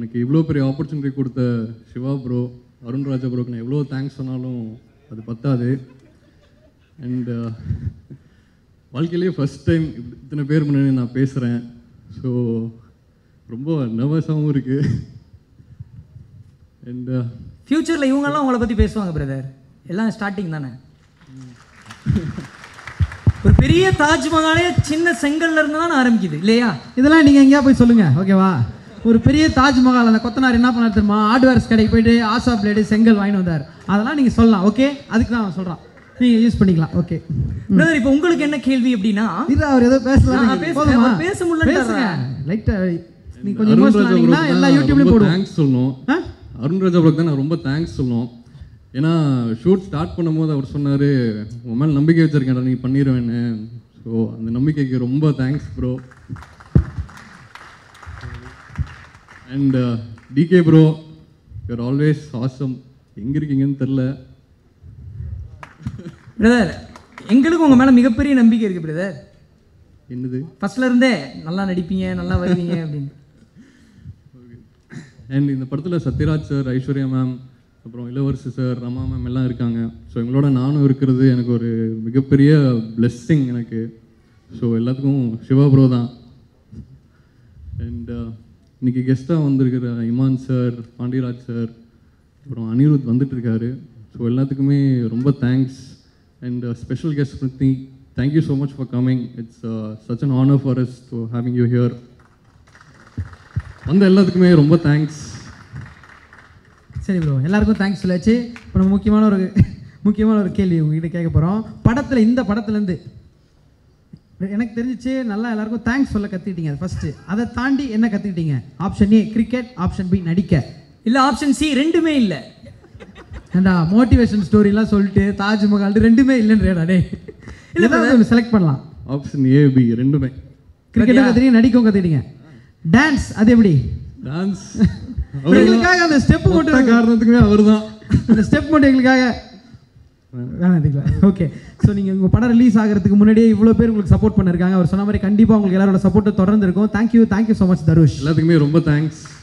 எனக்கு இவ்வளோ பெரிய ஆப்பர்ச்சுனிட்டி கொடுத்த சிவா ப்ரோ அருண் ராஜா ப்ரோக்கு நான் எவ்வளோ தேங்க்ஸ் சொன்னாலும் அது பத்தாது அண்ட் வாழ்க்கையிலேயே ஃபஸ்ட் டைம் இத்தனை பேர் முன்னாடி நான் பேசுகிறேன் ஸோ ரொம்ப நர்வஸாகவும் இருக்குது அண்ட் ஃப்யூச்சரில் இவங்கெல்லாம் உங்களை பற்றி பேசுவாங்க பிரதர் எல்லாம் ஸ்டார்டிங் தானே ஒரு பெரிய தாஜ்மஹாலே சின்ன செங்கல்ல இருந்து தான் ஆரம்பிக்குது இல்லையா இதெல்லாம் நீங்கள் எங்கேயா போய் சொல்லுங்கள் ஓகேவா ஒரு பெரிய தாஜ்மஹால் அந்த கொத்தனார் என்ன பண்ணார் தெரியுமா ஹார்ட்வேர்ஸ் கடைக்கு போயிட்டு ஆசா பிளேடு செங்கல் வாங்கிட்டு வந்தார் அதெல்லாம் நீங்கள் சொல்லலாம் ஓகே அதுக்கு தான் அவன் சொல்கிறான் நீங்கள் யூஸ் பண்ணிக்கலாம் ஓகே பிரதர் இப்போ உங்களுக்கு என்ன கேள்வி அப்படின்னா இது அவர் ஏதோ பேசலாம் நான் பேசுறேன், அவர் பேச முடியலன்றாரா? பேசுங்க லைட்டாக நீ கொஞ்சம் அருண் emotional ராஜா ஆனீங்கன்னா எல்லா ப்ரோக்கு யூடியூப்லையும் ரொம்ப போடுவோம் தேங்க்ஸ் சொல்லணும் ஆ? அருண் ராஜா ப்ரோக்கு தான் நான் ரொம்ப தேங்க்ஸ் சொல்லணும் ஏன்னா ஷூட் ஸ்டார்ட் பண்ணும்போது அவர் சொன்னார் உன் மேலே நம்பிக்கை வச்சிருக்கேன்டா நீ பண்ணிடுவேன்னு ஸோ அந்த நம்பிக்கைக்கு ரொம்ப thanks bro and DK bro you are always awesome எங்கே இருக்கீங்கன்னு தெரில பிரதர் எங்களுக்கு உங்க மேல மிகப்பெரிய நம்பிக்கை இருக்கு பிரதர் என்னது ஃபர்ஸ்ட்ல இருந்தே நல்லா நடிப்பீங்க நல்லா வருவீங்க அப்படின்னு அண்ட் இந்த படத்தில் சத்யராஜ் சார் ஐஸ்வர்யா மேம் அப்புறம் இளவரசி சார் ரமா மேம் எல்லாம் இருக்காங்க ஸோ எங்களோட நானும் இருக்கிறது எனக்கு ஒரு மிகப்பெரிய பிளெஸ்ஸிங் எனக்கு ஸோ எல்லாத்துக்கும் சிவா ப்ரோ தான் அண்ட் இன்னைக்கு கெஸ்ட்டாக வந்திருக்கிற இமான் சார் பாண்டியராஜ் சார் அப்புறம் அனிருத் வந்துட்டு இருக்காரு ஸோ எல்லாத்துக்குமே ரொம்ப thanks and special guest Smriti thank you so much for coming it's such an honour for us to having you here வந்த எல்லாத்துக்குமே ரொம்ப தேங்க்ஸ் சரி ப்ரோ எல்லாருக்கும் தேங்க்ஸ் சொல்லாச்சு இப்போ நம்ம முக்கியமான ஒரு முக்கியமான ஒரு கேள்வி உங்ககிட்ட கேட்க போகிறோம் படத்தில் இந்த படத்துலேருந்து எனக்கு தெரிஞ்சிச்சு நல்லா எல்லாருக்கும் தேங்க்ஸ் சொல்ல கற்றுக்கிட்டீங்க அது ஃபஸ்ட்டு அதை தாண்டி என்ன கற்றுக்கிட்டீங்க option A cricket option B நடிக்க இல்ல ஆப்ஷன் சி ரெண்டுமே இல்ல ஏண்டா மோட்டிவேஷன் ஸ்டோரிலாம் சொல்லிட்டு தாஜ்மஹால் ரெண்டுமே இல்லைன்றா டே இல்லை ஒன்று செலக்ட் பண்ணலாம் ஆப்ஷன் ஏ பி ரெண்டுமே கிரிக்கெட்டும் கற்றுட்டீங்க நடிக்கவும் கற்றுக்கிட்டீங்க டான்ஸ் அது எப்படி டான்ஸ் எங்களுக்காக அந்த ஸ்டெப் மட்டும் காரணத்துக்குமே அவர் தான் அந்த ஸ்டெப் மட்டும் எங்களுக்காக வேணாம் ஓகே ஸோ நீங்கள் உங்கள் படம் ரிலீஸ் ஆகிறதுக்கு முன்னாடியே இவ்வளோ பேர் உங்களுக்கு சப்போர்ட் பண்ணிருக்காங்க அவர் சொன்ன மாதிரி கண்டிப்பாக உங்களுக்கு எல்லாரோட சப்போர்ட்டு தொடர்ந்து இருக்கும் thank you thank you so much Tharush எல்லாத்துக்குமே ரொம்ப தேங்க்ஸ்